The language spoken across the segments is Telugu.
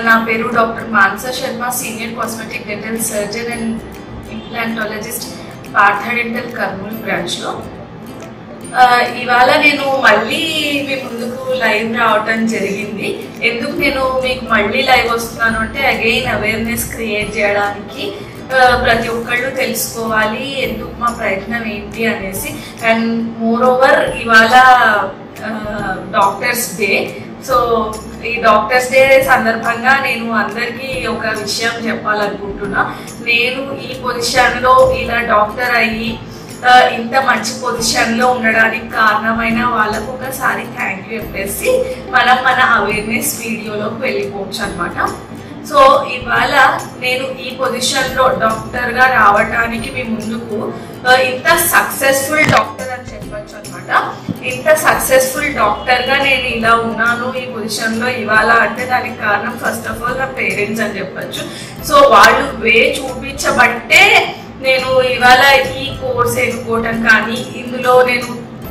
నా పేరు doctor Mansa Sharma senior cosmetic dental surgeon and implantologist Partha dental Kurnool బ్రాంచ్లో ఆ, ఇవాళ నేను మళ్ళీ మీ ముందుకు లైవ్ రావటం జరిగింది ఎందుకు నేను మీకు మళ్ళీ లైవ్ వస్తున్నాను అంటే అగైన్ అవేర్నెస్ క్రియేట్ చేయడానికి ఆ, ప్రతి ఒక్కళ్ళు తెలుసుకోవాలి ఎందుకు మా ప్రయత్నం ఏంటి అనేసి అండ్ మోర్ ఓవర్ ఇవాళ డాక్టర్స్ డే సో ఈ డాక్టర్స్ డే సందర్భంగా నేను అందరికీ ఒక విషయం చెప్పాలనుకుంటున్నా నేను ఈ పొజిషన్లో ఇలా డాక్టర్ అయ్యి ఆ, ఇంత మంచి పొజిషన్ లో ఉండడానికి కారణమైన వాళ్ళకు ఒకసారి థ్యాంక్ యూ చెప్పేసి మనం మన అవేర్నెస్ వీడియోలోకి వెళ్ళిపోవచ్చు అనమాట సో ఇవాళ నేను ఈ పొజిషన్ లో డాక్టర్ గా రావడానికి మీ ముందుకు ఆ, ఇంత సక్సెస్ఫుల్ డాక్టర్ అని చెప్పొచ్చు అనమాట ఇంత సక్సెస్ఫుల్ డాక్టర్ గా నేను ఇలా ఉన్నాను ఈ పొజిషన్ లో ఇవాళ అంటే దానికి కారణం ఫస్ట్ ఆఫ్ ఆల్ నా పేరెంట్స్ అని చెప్పొచ్చు సో వాళ్ళు వే చూపించబట్టే నేను ఇవాళ ఈ కోర్స్ ఎన్నుకోవటం కానీ ఇందులో నేను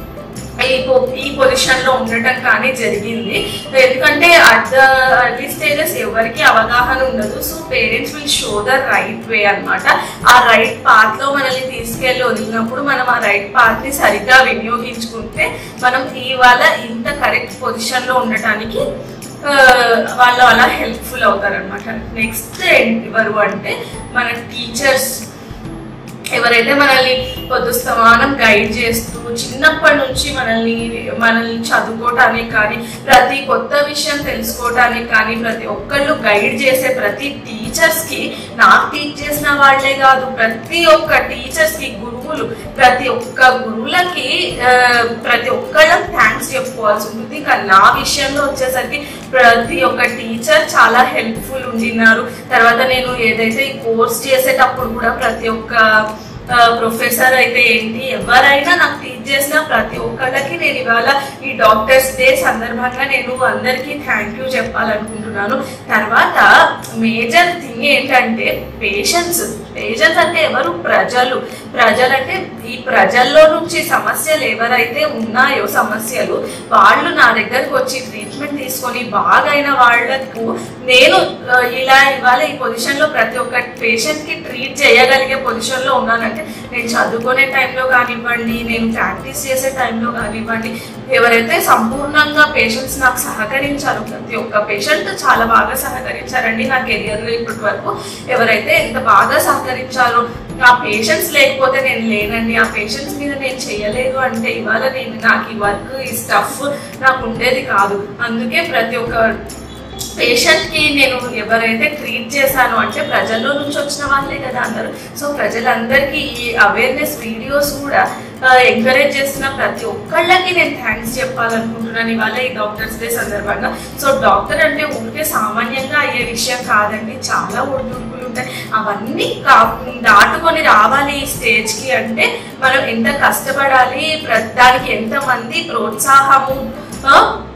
ఈ పొ- ఈ పొజిషన్ లో ఉండటం కానీ జరిగింది ఎందుకంటే అట్ ద అర్లీ స్టేజెస్ ఎవరికి అవగాహన ఉండదు so parents will show the right way అన్నమాట ఆ రైట్ పాత్ లో మనల్ని తీసుకెళ్ళి వదిలినప్పుడు మనం ఆ రైట్ పాత్ ని సరిగ్గా వినియోగించుకుంటే మనం ఇవాళ ఇంత కరెక్ట్ పొజిషన్ లో ఉండటానికి ఆ, వాళ్ళు అలా హెల్ప్ఫుల్ అవుతారు అనమాట నెక్స్ట్ ఎవరు అంటే మన టీచర్స్ ఎవరైతే మనల్ని పొద్దు సమానం గైడ్ చేస్తూ చిన్నప్పటి నుంచి మనల్ని మనల్ని చదువుకోవటానికి కానీ ప్రతి కొత్త విషయం తెలుసుకోవటానికి కానీ ప్రతి ఒక్కళ్ళు గైడ్ చేసే ప్రతి టీచర్స్ కి నాకు టీచ్ చేసిన వాళ్ళే కాదు ప్రతి ఒక్క టీచర్స్ కి గురువులు ప్రతి ఒక్క గురువులకి ఆ, ప్రతి ఒక్కళ్ళకి థ్యాంక్స్ చెప్పుకోవాల్సి ఉంటుంది ఇంకా నా విషయంలో వచ్చేసరికి ప్రతి ఒక్క టీచర్ చాలా హెల్ప్ఫుల్ ఉండినారు తర్వాత నేను ఏదైతే ఈ కోర్స్ చేసేటప్పుడు కూడా ప్రతి ఒక్క ప్రొఫెసర్ అయితే ఏంటి ఎవరైనా నాకు టీచ్ చేసిన ప్రతి ఒక్కళ్ళకి నేను ఇవాళ ఈ డాక్టర్స్ డే సందర్భంగా నేను అందరికీ థ్యాంక్ యూ చెప్పాలనుకుంటున్నాను తర్వాత మేజర్ థింగ్ ఏంటంటే పేషెంట్స్ పేషెంట్స్ అంటే ఎవరు ప్రజలు ప్రజలు అంటే ఈ ప్రజల్లో నుంచి సమస్యలు ఎవరైతే ఉన్నాయో సమస్యలు వాళ్ళు నా దగ్గరకు వచ్చి ట్రీట్మెంట్ తీసుకొని బాగైన వాళ్లకు నేను ఆ, ఇలా ఇవాళ ఈ పొజిషన్ లో ప్రతి ఒక్క పేషెంట్ కి ట్రీట్ చేయగలిగే పొజిషన్ లో ఉన్నానంటే నేను చదువుకునే టైంలో కానివ్వండి నేను ప్రాక్టీస్ చేసే టైంలో కానివ్వండి ఎవరైతే సంపూర్ణంగా పేషెంట్స్ నాకు సహకరించారు ప్రతి ఒక్క పేషెంట్ చాలా బాగా సహకరించారండి నా కెరియర్ లో ఇప్పటి వరకు ఎవరైతే ఎంత బాగా సహకరించారో ఆ పేషెంట్స్ లేకపోతే నేను లేనండి ఆ పేషెంట్స్ మీద నేను చేయలేదు అంటే ఇవాళ నేను నాకు ఈ వర్క్ ఈ స్టఫ్ నాకు ఉండేది కాదు అందుకే ప్రతి ఒక్క పేషెంట్ కి నేను ఎవరైతే ట్రీట్ చేశానో అంటే ప్రజల్లో నుంచి వచ్చిన వాళ్ళే కదా అందరూ సో ప్రజలందరికీ ఈ అవేర్నెస్ వీడియోస్ కూడా ఎంకరేజ్ చేస్తున్న ప్రతి ఒక్కళ్ళకి నేను థ్యాంక్స్ చెప్పాలనుకుంటున్నాను ఇవాళ ఈ డాక్టర్స్ డే సందర్భంగా సో డాక్టర్ అంటే ఊరికే సామాన్యంగా అయ్యే విషయం కాదండి చాలా ఒడిదుడుకులు ఉంటాయి అవన్నీ కా- దాటుకొని రావాలి ఈ స్టేజ్ కి అంటే మనం ఎంత కష్టపడాలి ప్ర- దానికి ఎంతమంది ప్రోత్సాహము ఆ,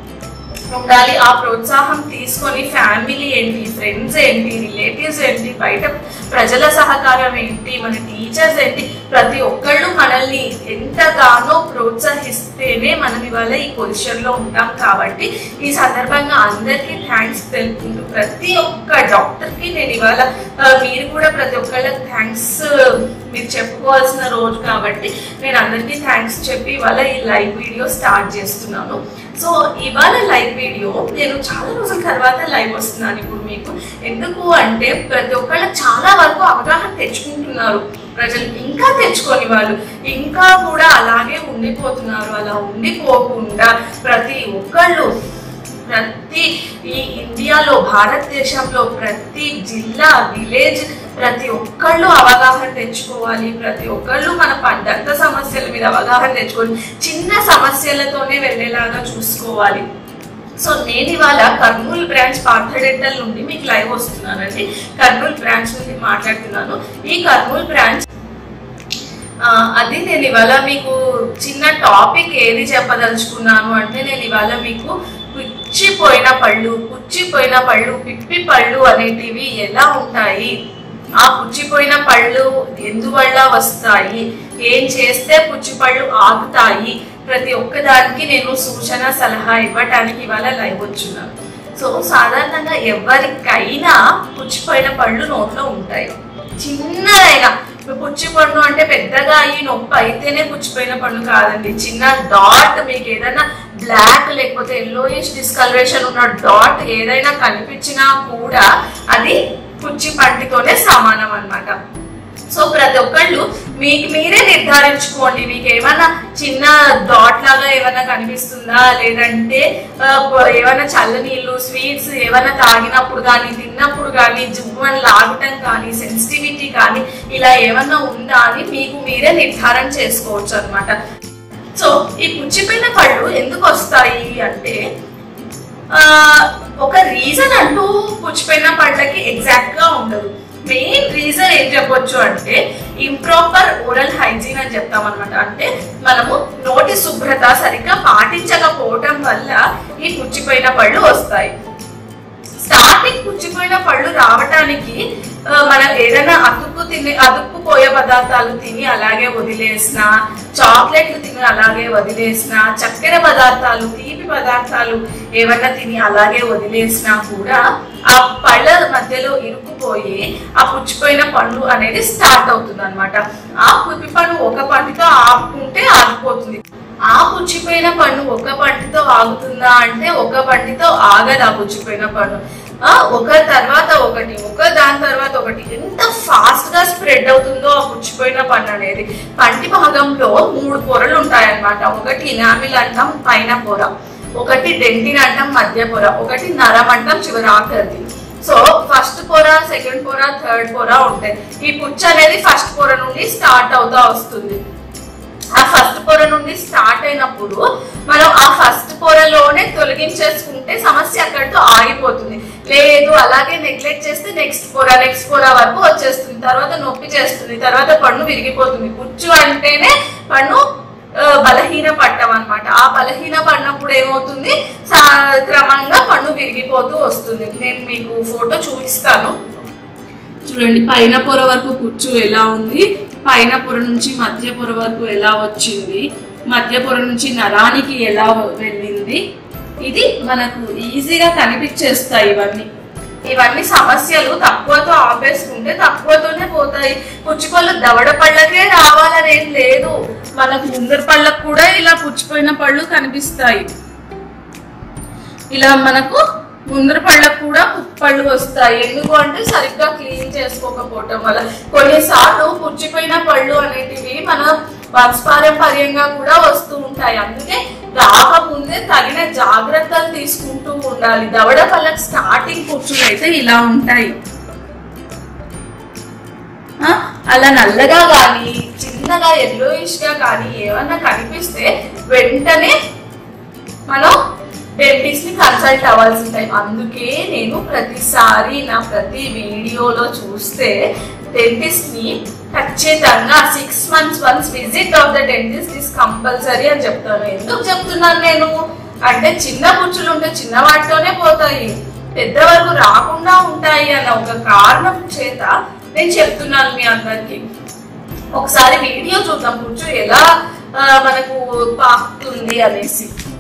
ఉండాలి ఆ ప్రోత్సాహం తీసుకొని ఫ్యామిలీ ఏంటి ఫ్రెండ్స్ ఏంటి రిలేటివ్స్ ఏంటి బయట ప్రజల సహకారం ఏంటి మన టీచర్స్ ఏంటి ప్రతి ఒక్కళ్ళు మనల్ని ఎంతగానో ప్రోత్సహిస్తేనే మనం ఇవాళ ఈ పొజిషన్ లో ఉంటాం కాబట్టి ఈ సందర్భంగా అందరికీ థ్యాంక్స్ తెలుపుకుంటూ ప్రతి ఒక్క డాక్టర్ కి నేను ఇవాళ ఆ, మీరు కూడా ప్రతి ఒక్కళ్ళకి థ్యాంక్స్ మీరు చెప్పుకోవాల్సిన రోజు కాబట్టి నేను అందరికీ థ్యాంక్స్ చెప్పి ఇవాళ ఈ లైవ్ వీడియో స్టార్ట్ చేస్తున్నాను సో ఇవాళ లైవ్ వీడియో నేను చాలా రోజుల తర్వాత లైవ్ వస్తున్నాను ఇప్పుడు మీకు ఎందుకు అంటే ప్రతి ఒక్కళ్ళు చాలా వరకు అవగాహన తెచ్చుకుంటున్నారు ప్రజలు ఇంకా తెచ్చుకొని వాళ్ళు ఇంకా కూడా అలాగే ఉండిపోతున్నారు అలా ఉండిపోకుండా ప్రతి ఒక్కళ్ళు ప్రతి ఈ ఇండియాలో భారతదేశంలో ప్రతి జిల్లా విలేజ్ ప్రతి ఒక్కళ్ళు అవగాహన తెచ్చుకోవాలి ప్రతి ఒక్కళ్ళు మన పండంత సమస్యల మీద అవగాహన తెచ్చుకోవాలి చిన్న సమస్యలతోనే వెళ్ళేలాగా చూసుకోవాలి సో నేను ఇవాళ కర్నూలు బ్రాంచ్ పార్థడెంటల్ నుండి మీకు లైవ్ వస్తున్నానండి కర్నూలు బ్రాంచ్ నుండి మాట్లాడుతున్నాను ఈ కర్నూలు బ్రాంచ్ ఆ, అది నేను ఇవాళ మీకు చిన్న టాపిక్ ఏది చెప్పదలుచుకున్నాను అంటే నేను ఇవాళ మీకు పుచ్చిపోయిన పళ్ళు పుచ్చిపోయిన పళ్ళు పిప్పి పళ్ళు అనేటివి ఎలా ఉంటాయి ఆ పుచ్చిపోయిన పళ్ళు ఎందువల్ల వస్తాయి ఏం చేస్తే పుచ్చి పళ్ళు ఆగుతాయి ప్రతి ఒక్కదానికి నేను సూచన సలహా ఇవ్వటానికి ఇవాళ లైవ్ వచ్చున్నాను సో సాధారణంగా ఎవరికైనా పుచ్చిపోయిన పళ్ళు నోట్లో ఉంటాయి చిన్నదైనా ఇప్పుడు పుచ్చి పండు అంటే పెద్దగా అయ్యి నొప్పి అయితేనే పుచ్చిపోయిన పండు కాదండి చిన్న డాట్ మీకు ఏదైనా బ్లాక్ లేకపోతే ఎల్లోయిష్ డిస్కలరేషన్ ఉన్న డాట్ ఏదైనా కనిపించినా కూడా అది పుచ్చి పంటితోనే సమానం అన్నమాట సో ప్రతి ఒక్కళ్ళు మీకు మీరే నిర్ధారించుకోండి మీకు ఏమైనా చిన్న డాట్ లాగా ఏమైనా కనిపిస్తుందా లేదంటే ఆ, ప- ఏమైనా చల్ల నీళ్ళు స్వీట్స్ ఏమైనా తాగినప్పుడు కానీ తిన్నప్పుడు కానీ జుమ్మని లాగటం కానీ సెన్సిటివిటీ కానీ ఇలా ఏమైనా ఉందా అని మీకు మీరే నిర్ధారణ చేసుకోవచ్చు అన్నమాట సో ఈ పుచ్చిపోయిన పళ్ళు ఎందుకు వస్తాయి అంటే ఆ, ఒక రీజన్ అంటూ పుచ్చిపోయిన పళ్ళకి ఎగ్జాక్ట్ గా ఉండదు మెయిన్ రీజన్ ఏం చెప్పొచ్చు అంటే ఇంప్రాపర్ ఓరల్ హైజీన్ అని చెప్తాం అనమాట అంటే మనము నోటి శుభ్రత సరిగ్గా పాటించకపోవటం వల్ల ఈ పుచ్చిపోయిన పళ్ళు వస్తాయి స్టార్టింగ్ పుచ్చిపోయిన పళ్ళు రావటానికి ఆ, మనం ఏదైనా అతుక్కు తిని అతుక్కుపోయే పదార్థాలు తిని అలాగే వదిలేసిన చాక్లెట్లు తిని అలాగే వదిలేసిన చక్కెర పదార్థాలు తీపి పదార్థాలు ఏమన్నా తిని అలాగే వదిలేసినా కూడా ఆ పళ్ళ మధ్యలో ఇరుక్కుపోయి ఆ పుచ్చిపోయిన పండు అనేది స్టార్ట్ అవుతుంది అనమాట ఆ పుప్పి పండు ఒక పండుతో ఆపుకుంటే ఆగిపోతుంది ఆ పుచ్చిపోయిన పండు ఒక పంటితో ఆగుతుందా అంటే ఒక పంటితో ఆగదు ఆ పుచ్చిపోయిన పండు ఆ, ఒక తర్వాత ఒకటి ఒక దాని తర్వాత ఒకటి ఎంత ఫాస్ట్ గా స్ప్రెడ్ అవుతుందో ఆ పుచ్చిపోయిన పన్ను అనేది పంటి భాగంలో మూడు పొరలు ఉంటాయన్నమాట ఒకటి ఇనామిల్ అంటాం పైన పొర ఒకటి డెంటిన్ అంటాం మధ్య పొర ఒకటి నరం అంటాం చివరి ఆఖరిది సో ఫస్ట్ పొర సెకండ్ పొర థర్డ్ పొర ఉంటాయి ఈ పుచ్చు అనేది ఫస్ట్ పొర నుండి స్టార్ట్ అవుతా వస్తుంది ఆ ఫస్ట్ పొర నుండి స్టార్ట్ అయినప్పుడు మనం ఆ ఫస్ట్ పొరలోనే తొలగించేసుకుంటే సమస్య అక్కడితో ఆగిపోతుంది లేదు అలాగే నెగ్లెక్ట్ చేస్తే నెక్స్ట్ పొర నెక్స్ట్ పొర వరకు వచ్చేస్తుంది తర్వాత నొప్పి చేస్తుంది తర్వాత పన్ను విరిగిపోతుంది పుచ్చు అంటేనే పన్ను ఆ, బలహీన పట్టం అనమాట ఆ బలహీన పడినప్పుడు ఏమవుతుంది సా- క్రమంగా పన్ను విరిగిపోతూ వస్తుంది నేను మీకు ఫోటో చూపిస్తాను చూడండి పైన పొర వరకు కుచ్చు ఎలా ఉంది పైన పొర నుంచి మధ్య పొర వరకు ఎలా వచ్చింది మధ్య పొర నుంచి నరానికి ఎలా వెళ్ళింది ఇది మనకు ఈజీగా కనిపించేస్తాయి ఇవన్నీ ఇవన్నీ సమస్యలు తక్కువతో ఆపేసుకుంటే తక్కువతోనే పోతాయి పుచ్చిపళ్ళు దవడ పళ్ళకే రావాలని ఏం లేదు మనకు ముందర పళ్ళకు కూడా ఇలా పుచ్చిపోయిన పళ్ళు కనిపిస్తాయి ఇలా మనకు ముందర పళ్ళకు కూడా పళ్ళు వస్తాయి ఎందుకు అంటే సరిగ్గా క్లీన్ చేసుకోకపోవటం వల్ల కొన్నిసార్లు పుచ్చిపోయిన పళ్ళు అనేటివి మన వంశపారంపర్యంగా కూడా వస్తూ ఉంటాయి అందుకే రాకముందే తగిన జాగ్రత్తలు తీసుకుంటూ ఉండాలి దవడ పళ్ళకి స్టార్టింగ్ పుచ్చులు అయితే ఇలా ఉంటాయి ఆ, అలా నల్లగా కానీ చిన్నగా ఎల్లోయిష్ గా కానీ ఏమన్నా కనిపిస్తే వెంటనే మనం డెంటిస్ట్ ని కన్సల్ట్ అవ్వాల్సి ఉంటాయి అందుకే నేను ప్రతిసారి నా ప్రతి వీడియోలో చూస్తే డెంటిస్ట్ ని ఖచ్చితంగా six months once visit of the dentist is compulsory అని చెప్తాను ఎందుకు చెప్తున్నాను నేను అంటే చిన్న పుచ్చులు ఉంటే చిన్న వాటితోనే పోతాయి పెద్ద వరకు రాకుండా ఉంటాయి అన్న ఒక కారణం చేత నేను చెప్తున్నాను మీ అందరికి ఒకసారి వీడియో చూద్దాం పుచ్చు ఎలా ఆ, మనకు పాకుతుంది అనేసి